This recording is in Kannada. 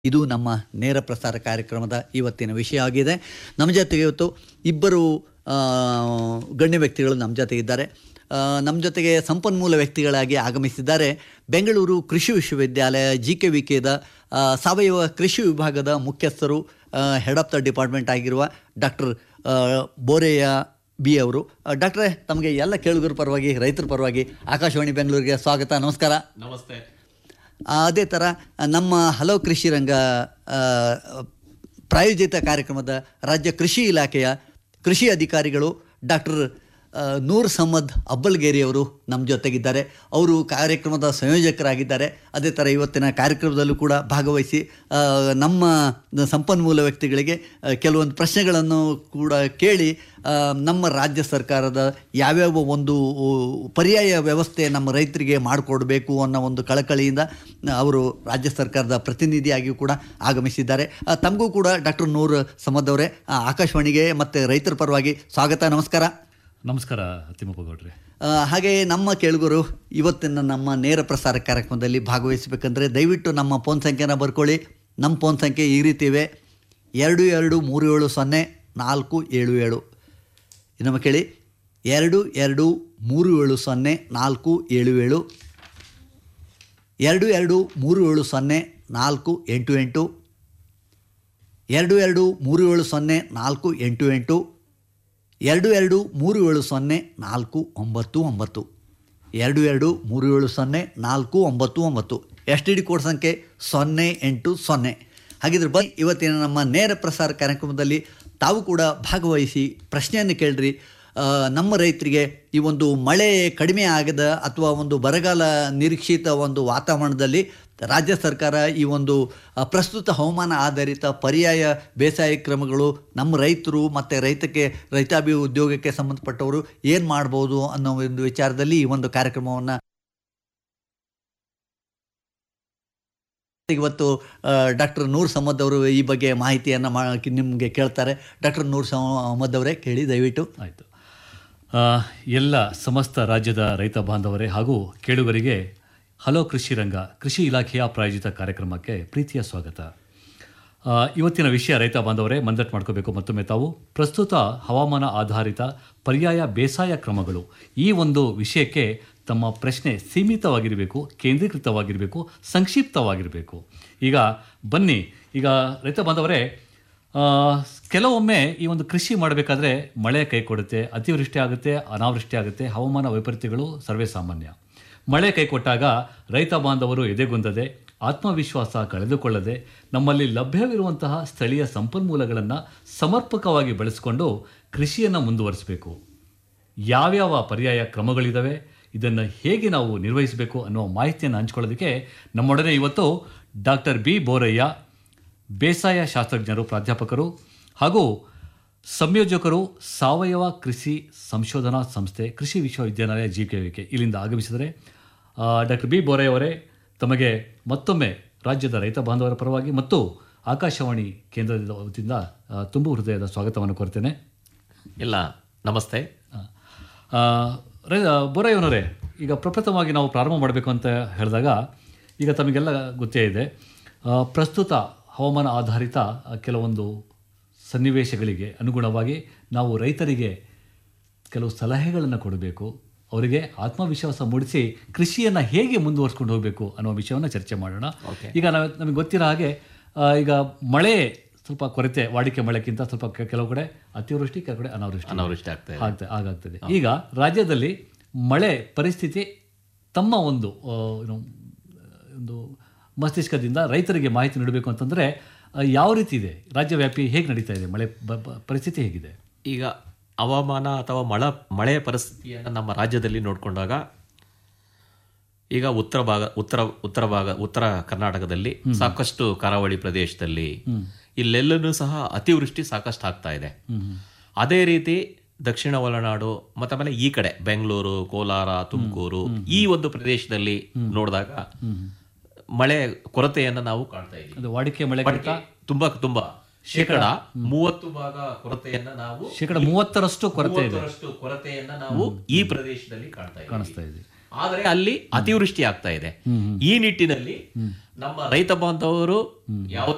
ಇದು ನಮ್ಮ ನೇರ ಪ್ರಸಾರ ಕಾರ್ಯಕ್ರಮದ ಇವತ್ತಿನ ವಿಷಯ ಆಗಿದೆ ನಮ್ಮ ಜೊತೆಗೆ ಇವತ್ತು ಇಬ್ಬರು ಆ, ಗಣ್ಯ ವ್ಯಕ್ತಿಗಳು ನಮ್ಮ ಜೊತೆ ಇದ್ದಾರೆ ಆ, ನಮ್ಮ ಜೊತೆಗೆ ಸಂಪನ್ಮೂಲ ವ್ಯಕ್ತಿಗಳಾಗಿ ಆಗಮಿಸಿದ್ದಾರೆ ಬೆಂಗಳೂರು ಕೃಷಿ ವಿಶ್ವವಿದ್ಯಾಲಯ ಜಿ ಕೆ ವಿ ಕೆದ ಸಾವಯವ ಕೃಷಿ ವಿಭಾಗದ ಮುಖ್ಯಸ್ಥರು ಹೆಡ್ ಆಫ್ ದ ಡಿಪಾರ್ಟ್ಮೆಂಟ್ ಆಗಿರುವ ಡಾಕ್ಟರ್ ಬೋರೆಯ ಬಿ ಅವರು ಡಾಕ್ಟ್ರೇ ತಮಗೆ ಎಲ್ಲ ಕೇಳುಗರ ಪರವಾಗಿ ರೈತರ ಪರವಾಗಿ ಆಕಾಶವಾಣಿ ಬೆಂಗಳೂರಿಗೆ ಸ್ವಾಗತ ನಮಸ್ಕಾರ ನಮಸ್ತೆ ಆ, ಅದೇ ಥರ ನಮ್ಮ ಹಲವು ಕೃಷಿ ರಂಗ ಆ, ಪ್ರಾಯೋಜಿತ ಕಾರ್ಯಕ್ರಮದ ರಾಜ್ಯ ಕೃಷಿ ಇಲಾಖೆಯ ಕೃಷಿ ಅಧಿಕಾರಿಗಳು ಡಾಕ್ಟರ್ ನೂರ್ ಸಮ್ಮದ್ ಅಬ್ಬಲ್ಗೇರಿ ಅವರು ನಮ್ಮ ಜೊತೆಗಿದ್ದಾರೆ ಅವರು ಕಾರ್ಯಕ್ರಮದ ಸಂಯೋಜಕರಾಗಿದ್ದಾರೆ ಅದೇ ಥರ ಇವತ್ತಿನ ಕಾರ್ಯಕ್ರಮದಲ್ಲೂ ಕೂಡ ಭಾಗವಹಿಸಿ ಆ, ನಮ್ಮ ಸಂಪನ್ಮೂಲ ವ್ಯಕ್ತಿಗಳಿಗೆ ಆ, ಕೆಲವೊಂದು ಪ್ರಶ್ನೆಗಳನ್ನು ಕೂಡ ಕೇಳಿ ಆ, ನಮ್ಮ ರಾಜ್ಯ ಸರ್ಕಾರದ ಯಾವ್ಯಾವ ಒಂದು ಪರ್ಯಾಯ ವ್ಯವಸ್ಥೆ ನಮ್ಮ ರೈತರಿಗೆ ಮಾಡಿಕೊಡ್ಬೇಕು ಅನ್ನೋ ಒಂದು ಕಳಕಳಿಯಿಂದ ಅವರು ರಾಜ್ಯ ಸರ್ಕಾರದ ಪ್ರತಿನಿಧಿಯಾಗಿಯೂ ಕೂಡ ಆಗಮಿಸಿದ್ದಾರೆ ಆ, ತಮಗೂ ಕೂಡ ಡಾಕ್ಟರ್ ನೂರ್ ಸಮದ್ ಅವರೇ ಆ, ಆಕಾಶವಾಣಿಗೆ ಮತ್ತು ರೈತರ ಪರವಾಗಿ ಸ್ವಾಗತ ನಮಸ್ಕಾರ ನಮಸ್ಕಾರ ತಿಮ್ಮಪ್ಪ ಗೌಡ್ರೆ ಆ, ಹಾಗೆ ನಮ್ಮ ಕೇಳುಗರು ಇವತ್ತಿನ ನಮ್ಮ ನೇರ ಪ್ರಸಾರ ಕಾರ್ಯಕ್ರಮದಲ್ಲಿ ಭಾಗವಹಿಸಬೇಕಂದ್ರೆ ದಯವಿಟ್ಟು ನಮ್ಮ ಫೋನ್ ಸಂಖ್ಯೆನ ಬರ್ಕೊಳ್ಳಿ ನಮ್ಮ ಫೋನ್ ಸಂಖ್ಯೆ ಈ ರೀತಿ ಇವೆ ಎರಡು ಎರಡು ಮೂರು ಏಳು ಸೊನ್ನೆ ನಾಲ್ಕು ಏಳು ಏಳು ಇನ್ನೊಮ್ಮೆ ಕೇಳಿ ಎರಡು ಎರಡು ಮೂರು ಏಳು ಸೊನ್ನೆ ನಾಲ್ಕು ಏಳು ಏಳು ಎರಡು ಎರಡು ಮೂರು ಏಳು ಸೊನ್ನೆ ನಾಲ್ಕು ಎಂಟು ಎಂಟು ಎರಡು ಎರಡು ಮೂರು ಏಳು ಸೊನ್ನೆ ನಾಲ್ಕು ಎಂಟು ಎಂಟು ಎರಡು ಎರಡು ಮೂರು ಏಳು ಸೊನ್ನೆ ನಾಲ್ಕು ಒಂಬತ್ತು ಒಂಬತ್ತು ಎರಡು ಎರಡು ಮೂರು ಏಳು ಸೊನ್ನೆ ನಾಲ್ಕು ಒಂಬತ್ತು ಒಂಬತ್ತು ಎಸ್ ಟಿ ಡಿ ಕೋಡ್ ಸಂಖ್ಯೆ ಸೊನ್ನೆ ಎಂಟು ಸೊನ್ನೆ ಹಾಗಿದ್ರೆ ಬನ್ನಿ ಇವತ್ತಿನ ನಮ್ಮ ನೇರ ಪ್ರಸಾರ ಕಾರ್ಯಕ್ರಮದಲ್ಲಿ ತಾವು ಕೂಡ ಭಾಗವಹಿಸಿ ಪ್ರಶ್ನೆಯನ್ನು ಕೇಳ್ರಿ ಆ, ನಮ್ಮ ರೈತರಿಗೆ ಈ ಒಂದು ಮಳೆ ಕಡಿಮೆ ಆಗದ ಅಥವಾ ಒಂದು ಬರಗಾಲ ನಿರೀಕ್ಷಿತ ಒಂದು ವಾತಾವರಣದಲ್ಲಿ ರಾಜ್ಯ ಸರ್ಕಾರ ಈ ಒಂದು ಆ, ಪ್ರಸ್ತುತ ಹವಾಮಾನ ಆಧಾರಿತ ಪರ್ಯಾಯ ಬೇಸಾಯ ಕ್ರಮಗಳು ನಮ್ಮ ರೈತರು ಮತ್ತು ರೈತಕ್ಕೆ ರೈತಾಭಿ ಉದ್ಯೋಗಕ್ಕೆ ಸಂಬಂಧಪಟ್ಟವರು ಏನು ಮಾಡ್ಬೋದು ಅನ್ನೋ ಒಂದು ವಿಚಾರದಲ್ಲಿ ಈ ಒಂದು ಕಾರ್ಯಕ್ರಮವನ್ನು ಇವತ್ತು ಡಾಕ್ಟರ್ ನೂರ್ ಸಮ್ಮದ್ ಅವರು ಈ ಬಗ್ಗೆ ಮಾಹಿತಿಯನ್ನು ಮಾ ನಿಮಗೆ ಕೇಳ್ತಾರೆ ಡಾಕ್ಟರ್ ನೂರ್ ಸಮ್ಮದ್ ಅವರೇ ಕೇಳಿ ದಯವಿಟ್ಟು ಆಯಿತು ಎಲ್ಲ ಸಮಸ್ತ ರಾಜ್ಯದ ರೈತ ಬಾಂಧವರೇ ಹಾಗೂ ಕೇಳುಗರಿಗೆ ಹಲೋ ಕೃಷಿ ರಂಗ ಕೃಷಿ ಇಲಾಖೆಯ ಪ್ರಾಯೋಜಿತ ಕಾರ್ಯಕ್ರಮಕ್ಕೆ ಪ್ರೀತಿಯ ಸ್ವಾಗತ ಆ, ಇವತ್ತಿನ ವಿಷಯ ರೈತ ಬಾಂಧವರೇ ಮಂದಟ್ ಮಾಡ್ಕೋಬೇಕು ಮತ್ತೊಮ್ಮೆ ತಾವು ಪ್ರಸ್ತುತ ಹವಾಮಾನ ಆಧಾರಿತ ಪರ್ಯಾಯ ಬೇಸಾಯ ಕ್ರಮಗಳು ಈ ಒಂದು ವಿಷಯಕ್ಕೆ ತಮ್ಮ ಪ್ರಶ್ನೆ ಸೀಮಿತವಾಗಿರಬೇಕು ಕೇಂದ್ರೀಕೃತವಾಗಿರಬೇಕು ಸಂಕ್ಷಿಪ್ತವಾಗಿರಬೇಕು ಈಗ ಬನ್ನಿ ಈಗ ರೈತ ಬಾಂಧವರೇ ಆ, ಕೆಲವೊಮ್ಮೆ ಈ ಒಂದು ಕೃಷಿ ಮಾಡಬೇಕಾದ್ರೆ ಮಳೆ ಕೈ ಕೊಡುತ್ತೆ ಅತಿವೃಷ್ಟಿ ಆಗುತ್ತೆ ಅನಾವೃಷ್ಟಿ ಆಗುತ್ತೆ ಹವಾಮಾನ ವೈಪರೀತ್ಯಗಳು ಸರ್ವೇ ಸಾಮಾನ್ಯ ಮಳೆ ಕೈ ಕೊಟ್ಟಾಗ ರೈತ ಬಾಂಧವರು ಎದೆಗುಂದದೆ ಆತ್ಮವಿಶ್ವಾಸ ಕಳೆದುಕೊಳ್ಳದೆ ನಮ್ಮಲ್ಲಿ ಲಭ್ಯವಿರುವಂತಹ ಸ್ಥಳೀಯ ಸಂಪನ್ಮೂಲಗಳನ್ನು ಸಮರ್ಪಕವಾಗಿ ಬಳಸಿಕೊಂಡು ಕೃಷಿಯನ್ನು ಮುಂದುವರಿಸಬೇಕು ಯಾವ್ಯಾವ ಪರ್ಯಾಯ ಕ್ರಮಗಳಿದ್ದಾವೆ ಇದನ್ನು ಹೇಗೆ ನಾವು ನಿರ್ವಹಿಸಬೇಕು ಅನ್ನೋ ಮಾಹಿತಿಯನ್ನು ಹಂಚ್ಕೊಳ್ಳೋದಕ್ಕೆ ನಮ್ಮೊಡನೆ ಇವತ್ತು ಡಾಕ್ಟರ್ ಬಿ ಬೋರಯ್ಯ ಬೇಸಾಯ ಶಾಸ್ತ್ರಜ್ಞರು ಪ್ರಾಧ್ಯಾಪಕರು ಹಾಗೂ ಸಂಯೋಜಕರು ಸಾವಯವ ಕೃಷಿ ಸಂಶೋಧನಾ ಸಂಸ್ಥೆ ಕೃಷಿ ವಿಶ್ವವಿದ್ಯಾನಿಲಯ ಜಿ ಕೆ ವಿ ಕೆ ಇಲ್ಲಿಂದ ಆಗಮಿಸಿದರೆ ಡಾಕ್ಟರ್ ಬಿ ಬೋರಯ್ಯ ಅವರೇ ತಮಗೆ ಮತ್ತೊಮ್ಮೆ ರಾಜ್ಯದ ರೈತ ಬಾಂಧವರ ಪರವಾಗಿ ಮತ್ತು ಆಕಾಶವಾಣಿ ಕೇಂದ್ರದ ವತಿಯಿಂದ ಆ, ತುಂಬು ಹೃದಯದ ಸ್ವಾಗತವನ್ನು ಕೋರ್ತೇನೆ ಇಲ್ಲ ನಮಸ್ತೆ ಆ, ರೈ ಬೋರಯ್ಯನವರೇ ಈಗ ಪ್ರಪ್ರಥಮವಾಗಿ ನಾವು ಪ್ರಾರಂಭ ಮಾಡಬೇಕು ಅಂತ ಹೇಳಿದಾಗ ಈಗ ತಮಗೆಲ್ಲ ಗೊತ್ತೇ ಇದೆ ಆ, ಪ್ರಸ್ತುತ ಹವಾಮಾನ ಆಧಾರಿತ ಆ, ಕೆಲವೊಂದು ಸನ್ನಿವೇಶಗಳಿಗೆ ಅನುಗುಣವಾಗಿ ನಾವು ರೈತರಿಗೆ ಕೆಲವು ಸಲಹೆಗಳನ್ನು ಕೊಡಬೇಕು ಅವರಿಗೆ ಆತ್ಮವಿಶ್ವಾಸ ಮೂಡಿಸಿ ಕೃಷಿಯನ್ನು ಹೇಗೆ ಮುಂದುವರಿಸ್ಕೊಂಡು ಹೋಗಬೇಕು ಅನ್ನೋ ವಿಷಯವನ್ನು ಚರ್ಚೆ ಮಾಡೋಣ ಈಗ ನಾವು ನಮಗೆ ಗೊತ್ತಿರೋ ಹಾಗೆ ಆ, ಈಗ ಮಳೆ ಸ್ವಲ್ಪ ಕೊರತೆ ವಾಡಿಕೆ ಮಳೆಗಿಂತ ಸ್ವಲ್ಪ ಕೆ- ಕೆಲವು ಕಡೆ ಅತಿವೃಷ್ಟಿ ಕೆಲವು ಕಡೆ ಅನಾವೃಷ್ಟಿ ಅನಾವೃಷ್ಟಿ ಆಗ್ತಾ ಇದೆ ಆಗ್ತಾ ಆಗಾಗ್ತದೆ ಈಗ ರಾಜ್ಯದಲ್ಲಿ ಮಳೆ ಪರಿಸ್ಥಿತಿ ತಮ್ಮ ಒಂದು ಆ, ಏನು, ಒಂದು ಮಸ್ತಿಷ್ಕದಿಂದ ರೈತರಿಗೆ ಮಾಹಿತಿ ನೀಡಬೇಕು ಅಂತಂದ್ರೆ ಆ, ಯಾವ ರೀತಿ ಇದೆ ರಾಜ್ಯವ್ಯಾಪಿ ಹೇಗೆ ನಡೀತಾ ಇದೆ ಮಳೆ ಬ- ಬ- ಪರಿಸ್ಥಿತಿ ಹೇಗಿದೆ ಈಗ ಹವಾಮಾನ ಅಥವಾ ಮಳ ಮಳೆಯ ಪರಿಸ್ಥಿತಿಯನ್ನು ನಮ್ಮ ರಾಜ್ಯದಲ್ಲಿ ನೋಡಿಕೊಂಡಾಗ ಈಗ ಉತ್ತರ ಭಾಗ ಉತ್ತರ ಉತ್ತರ ಭಾಗ ಉತ್ತರ ಕರ್ನಾಟಕದಲ್ಲಿ ಸಾಕಷ್ಟು ಕರಾವಳಿ ಪ್ರದೇಶದಲ್ಲಿ ಇಲ್ಲೆಲ್ಲನೂ ಸಹ ಅತಿವೃಷ್ಟಿ ಸಾಕಷ್ಟು ಆಗ್ತಾ ಇದೆ ಅದೇ ರೀತಿ ದಕ್ಷಿಣ ಒಳನಾಡು ಮತ್ತೆ ಆಮೇಲೆ ಈ ಕಡೆ ಬೆಂಗಳೂರು ಕೋಲಾರ ತುಮಕೂರು ಈ ಒಂದು ಪ್ರದೇಶದಲ್ಲಿ ನೋಡಿದಾಗ ಮಳೆ ಕೊರತೆಯನ್ನು ನಾವು ಕಾಣ್ತಾ ಇದ್ದೀವಿ ಅದು ವಾಡಿಕೆ ಮಳೆ ಮಡಿಕೆ ತುಂಬಾ ತುಂಬಾ ಶೇಕಡ ಮೂವತ್ತು ಭಾಗ ಕೊರತೆಯನ್ನ ನಾವು ಶೇಕಡ ಮೂವತ್ತರಷ್ಟು ಕೊರತೆ ಇದೆ ಮೂವತ್ತರಷ್ಟು ಕೊರತೆಯನ್ನ ನಾವು ಈ ಪ್ರದೇಶದಲ್ಲಿ ಕಾಣ್ತಾ ಇದ್ದೀವಿ ಕಾಣಿಸ್ತಾ ಇದೆ ಆದರೆ ಅಲ್ಲಿ ಅತಿವೃಷ್ಟಿ ಆಗ್ತಾ ಇದೆ ಈ ನಿಟ್ಟಿನಲ್ಲಿ ನಮ್ಮ ರೈತ ಬಾಂಧವರು ಯಾವುದೇ